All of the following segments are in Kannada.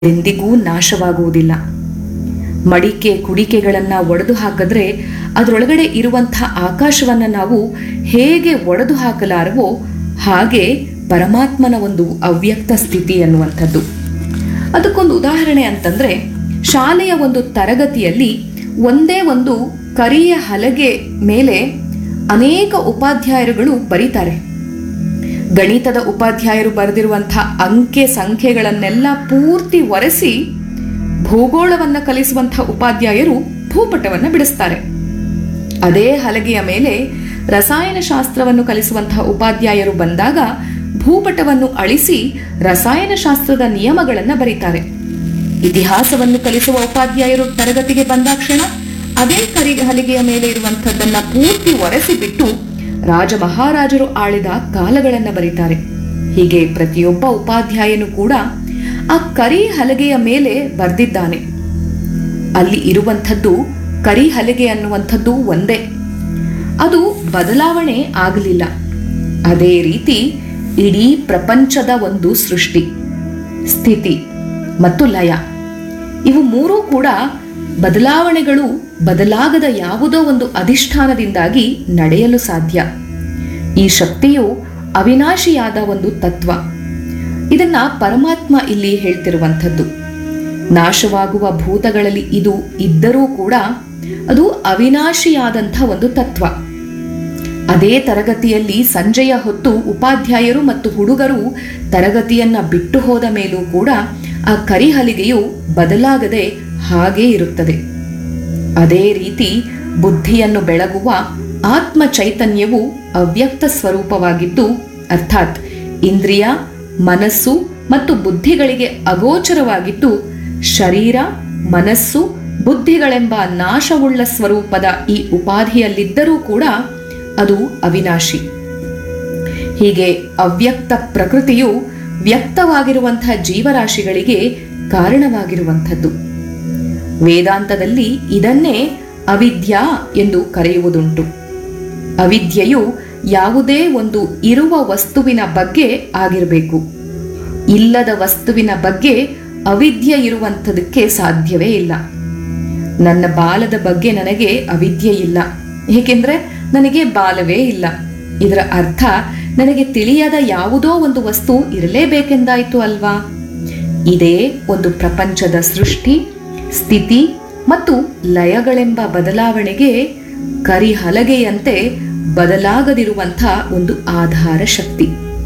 ಎಂದಿಗೂ ನಾಶವಾಗುವುದಿಲ್ಲ ಮಡಿಕೆ ಕುಡಿಕೆಗಳನ್ನು ಒಡೆದು ಹಾಕಿದ್ರೆ ಅದರೊಳಗಡೆ ಇರುವಂಥ ಆಕಾಶವನ್ನು ನಾವು ಹೇಗೆ ಒಡೆದು ಹಾಕಲಾರವೋ ಹಾಗೆ ಪರಮಾತ್ಮನ ಒಂದು ಅವ್ಯಕ್ತ ಸ್ಥಿತಿ ಅನ್ನುವಂಥದ್ದು ಅದಕ್ಕೊಂದು ಉದಾಹರಣೆ ಅಂತಂದ್ರೆ ಶಾಲೆಯ ಒಂದು ತರಗತಿಯಲ್ಲಿ ಒಂದೇ ಒಂದು ಕರಿಯ ಹಲಗೆ ಮೇಲೆ ಅನೇಕ ಉಪಾಧ್ಯಾಯರುಗಳು ಬರೀತಾರೆ ಗಣಿತದ ಉಪಾಧ್ಯಾಯರು ಬರೆದಿರುವಂತಹ ಅಂಕೆ ಸಂಖ್ಯೆಗಳನ್ನೆಲ್ಲ ಪೂರ್ತಿ ಒರೆಸಿ ಭೂಗೋಳವನ್ನ ಕಲಿಸುವಂತಹ ಉಪಾಧ್ಯಾಯರು ಭೂಪಟವನ್ನ ಬಿಡಿಸ್ತಾರೆ ಅದೇ ಹಲಗೆಯ ಮೇಲೆ ರಸಾಯನಶಾಸ್ತ್ರವನ್ನು ಕಲಿಸುವಂತಹ ಉಪಾಧ್ಯಾಯರು ಬಂದಾಗ ಭೂಪಟವನ್ನು ಅಳಿಸಿ ರಸಾಯನಶಾಸ್ತ್ರದ ನಿಯಮಗಳನ್ನು ಬರೀತಾರೆ ಇತಿಹಾಸವನ್ನು ಕಲಿಸುವ ಉಪಾಧ್ಯಾಯರು ತರಗತಿಗೆ ಬಂದಾಕ್ಷಣ ಅದೇ ಕರಿ ಹಲಿಗೆಯ ಮೇಲೆ ಇರುವಂಥದ್ದನ್ನ ಪೂರ್ತಿ ಒರೆಸಿ ಬಿಟ್ಟು ರಾಜ ಮಹಾರಾಜರು ಆಳಿದ ಕಾಲಗಳನ್ನ ಬರೀತಾರೆ ಹೀಗೆ ಪ್ರತಿಯೊಬ್ಬ ಉಪಾಧ್ಯಾಯನು ಕೂಡ ಆ ಕರಿ ಹಲಗೆಯ ಮೇಲೆ ಬರೆದಿದ್ದಾನೆ ಅಲ್ಲಿ ಇರುವಂಥದ್ದು ಕರಿ ಹಲಗೆ ಅನ್ನುವಂಥದ್ದು ಒಂದೇ ಅದು ಬದಲಾವಣೆ ಆಗಲಿಲ್ಲ ಅದೇ ರೀತಿ ಇಡೀ ಪ್ರಪಂಚದ ಒಂದು ಸೃಷ್ಟಿ ಸ್ಥಿತಿ ಮತ್ತು ಲಯ ಇವು ಮೂರೂ ಕೂಡ ಬದಲಾವಣೆಗಳು ಬದಲಾಗದ ಯಾವುದೋ ಒಂದು ಅಧಿಷ್ಠಾನದಿಂದಾಗಿ ನಡೆಯಲು ಸಾಧ್ಯ ಈ ಶಕ್ತಿಯು ಅವಿನಾಶಿಯಾದ ಒಂದು ತತ್ವ ಇದನ್ನ ಪರಮಾತ್ಮ ಇಲ್ಲಿ ಹೇಳ್ತಿರುವಂಥದ್ದು ನಾಶವಾಗುವ ಭೂತಗಳಲ್ಲಿ ಇದು ಇದ್ದರೂ ಕೂಡ ಅದು ಅವಿನಾಶಿಯಾದಂಥ ಒಂದು ತತ್ವ ಅದೇ ತರಗತಿಯಲ್ಲಿ ಸಂಜೆಯ ಹೊತ್ತು ಉಪಾಧ್ಯಾಯರು ಮತ್ತು ಹುಡುಗರು ತರಗತಿಯನ್ನ ಬಿಟ್ಟು ಹೋದ ಮೇಲೂ ಕೂಡ ಆ ಕರಿಹಲಿಗೆಯು ಬದಲಾಗದೆ ಹಾಗೇ ಇರುತ್ತದೆ ಅದೇ ರೀತಿ ಬುದ್ಧಿಯನ್ನು ಬೆಳಗುವ ಆತ್ಮ ಚೈತನ್ಯವು ಅವ್ಯಕ್ತ ಸ್ವರೂಪವಾಗಿದ್ದು ಅರ್ಥಾತ್ ಇಂದ್ರಿಯ ಮನಸ್ಸು ಮತ್ತು ಬುದ್ಧಿಗಳಿಗೆ ಅಗೋಚರವಾಗಿದ್ದು ಶರೀರ ಮನಸ್ಸು ಬುದ್ಧಿಗಳೆಂಬ ನಾಶವುಳ್ಳ ಸ್ವರೂಪದ ಈ ಉಪಾಧಿಯಲ್ಲಿದ್ದರೂ ಕೂಡ ಅದು ಅವಿನಾಶಿ ಹೀಗೆ ಅವ್ಯಕ್ತ ಪ್ರಕೃತಿಯು ವ್ಯಕ್ತವಾಗಿರುವಂತಹ ಜೀವರಾಶಿಗಳಿಗೆ ಕಾರಣವಾಗಿರುವಂಥದ್ದು ವೇದಾಂತದಲ್ಲಿ ಇದನ್ನೇ ಅವಿದ್ಯಾ ಎಂದು ಕರೆಯುವುದುಂಟು ಅವಿದ್ಯೆಯು ಯಾವುದೇ ಒಂದು ಇರುವ ವಸ್ತುವಿನ ಬಗ್ಗೆ ಆಗಿರಬೇಕು ಇಲ್ಲದ ವಸ್ತುವಿನ ಬಗ್ಗೆ ಅವಿದ್ಯೆ ಇರುವಂಥದಕ್ಕೆ ಸಾಧ್ಯವೇ ಇಲ್ಲ ನನ್ನ ಬಾಲದ ಬಗ್ಗೆ ನನಗೆ ಅವಿದ್ಯೆ ಇಲ್ಲ ಏಕೆಂದ್ರೆ ನನಗೆ ಬಾಲವೇ ಇಲ್ಲ ಇದರ ಅರ್ಥ ನನಗೆ ತಿಳಿಯದ ಯಾವುದೋ ಒಂದು ವಸ್ತು ಇರಲೇಬೇಕೆಂದಾಯ್ತು ಅಲ್ವಾ ಇದೇ ಒಂದು ಪ್ರಪಂಚದ ಸೃಷ್ಟಿ ಸ್ಥಿತಿ ಮತ್ತು ಲಯಗಳೆಂಬ ಬದಲಾವಣೆಗೆ ಕರಿಹಲಗೆಯಂತೆ ಬದಲಾಗದಿರುವಂಥ ಒಂದು ಆಧಾರ ಶಕ್ತಿ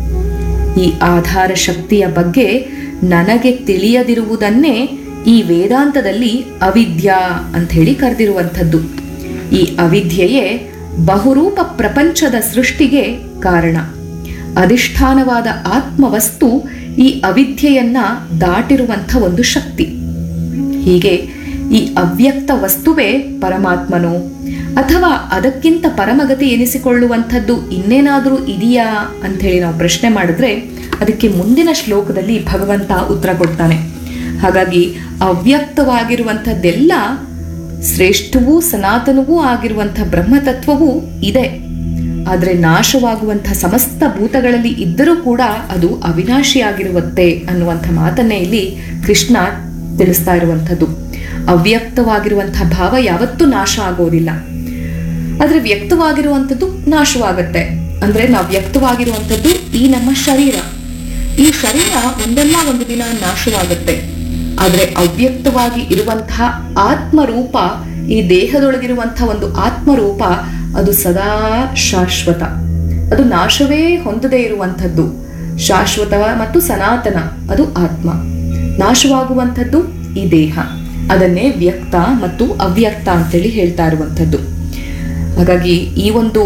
ಈ ಆಧಾರ ಶಕ್ತಿಯ ಬಗ್ಗೆ ನನಗೆ ತಿಳಿಯದಿರುವುದನ್ನೇ ಈ ವೇದಾಂತದಲ್ಲಿ ಅವಿದ್ಯಾ ಅಂತ ಹೇಳಿ ಕರೆದಿರುವಂಥದ್ದು ಈ ಅವಿದ್ಯೆಯೇ ಬಹುರೂಪ ಪ್ರಪಂಚದ ಸೃಷ್ಟಿಗೆ ಕಾರಣ ಅಧಿಷ್ಠಾನವಾದ ಆತ್ಮವಸ್ತು ಈ ಅವಿದ್ಯೆಯನ್ನ ದಾಟಿರುವಂಥ ಒಂದು ಶಕ್ತಿ ಹೀಗೆ ಈ ಅವ್ಯಕ್ತ ವಸ್ತುವೇ ಪರಮಾತ್ಮನೋ ಅಥವಾ ಅದಕ್ಕಿಂತ ಪರಮಗತಿ ಎನಿಸಿಕೊಳ್ಳುವಂಥದ್ದು ಇನ್ನೇನಾದರೂ ಇದೆಯಾ ಅಂಥೇಳಿ ನಾವು ಪ್ರಶ್ನೆ ಮಾಡಿದ್ರೆ ಅದಕ್ಕೆ ಮುಂದಿನ ಶ್ಲೋಕದಲ್ಲಿ ಭಗವಂತ ಉತ್ತರ ಕೊಡ್ತಾನೆ ಹಾಗಾಗಿ ಅವ್ಯಕ್ತವಾಗಿರುವಂಥದ್ದೆಲ್ಲ ಶ್ರೇಷ್ಠವೂ ಸನಾತನವೂ ಆಗಿರುವಂಥ ಬ್ರಹ್ಮತತ್ವವೂ ಇದೆ ಆದರೆ ನಾಶವಾಗುವಂಥ ಸಮಸ್ತ ಭೂತಗಳಲ್ಲಿ ಇದ್ದರೂ ಕೂಡ ಅದು ಅವಿನಾಶಿಯಾಗಿರುವಂತೆ ಅನ್ನುವಂಥ ಮಾತನ್ನೇ ಇಲ್ಲಿ ಕೃಷ್ಣ ತಿಳಿಸ್ತಾ ಇರುವಂಥದ್ದು ಅವ್ಯಕ್ತವಾಗಿರುವಂಥ ಭಾವ ಯಾವತ್ತೂ ನಾಶ ಆಗೋದಿಲ್ಲ ಆದರೆ ವ್ಯಕ್ತವಾಗಿರುವಂಥದ್ದು ನಾಶವಾಗತ್ತೆ ಅಂದ್ರೆ ನಾವು ವ್ಯಕ್ತವಾಗಿರುವಂಥದ್ದು ಈ ನಮ್ಮ ಶರೀರ ಈ ಶರೀರ ಒಂದಲ್ಲ ಒಂದು ದಿನ ನಾಶವಾಗುತ್ತೆ ಆದರೆ ಅವ್ಯಕ್ತವಾಗಿ ಇರುವಂತಹ ಆತ್ಮರೂಪ ಈ ದೇಹದೊಳಗಿರುವಂತಹ ಒಂದು ಆತ್ಮರೂಪ ಅದು ಸದಾ ಶಾಶ್ವತ ಅದು ನಾಶವೇ ಹೊಂದದೇ ಇರುವಂಥದ್ದು ಶಾಶ್ವತ ಮತ್ತು ಸನಾತನ ಅದು ಆತ್ಮ ನಾಶವಾಗುವಂಥದ್ದು ಈ ದೇಹ ಅದನ್ನೇ ವ್ಯಕ್ತ ಮತ್ತು ಅವ್ಯಕ್ತ ಅಂತೇಳಿ ಹೇಳ್ತಾ ಇರುವಂಥದ್ದು ಹಾಗಾಗಿ ಈ ಒಂದು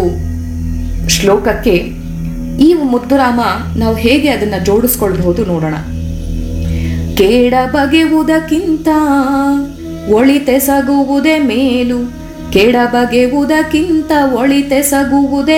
ಶ್ಲೋಕಕ್ಕೆ ಈ ಮುದ್ದುರಾಮ ನಾವು ಹೇಗೆ ಅದನ್ನ ಜೋಡಿಸ್ಕೊಳ್ಬಹುದು ನೋಡೋಣ ಕೇಡ ಬಗೆಯುವುದಕ್ಕಿಂತ ಒಳಿತೆಸಗುವುದೇ ಮೇಲು ಕೆಡ ಬಗೆಯುವುದಕ್ಕಿಂತ ಒಳಿತೆಸಗುವುದೇ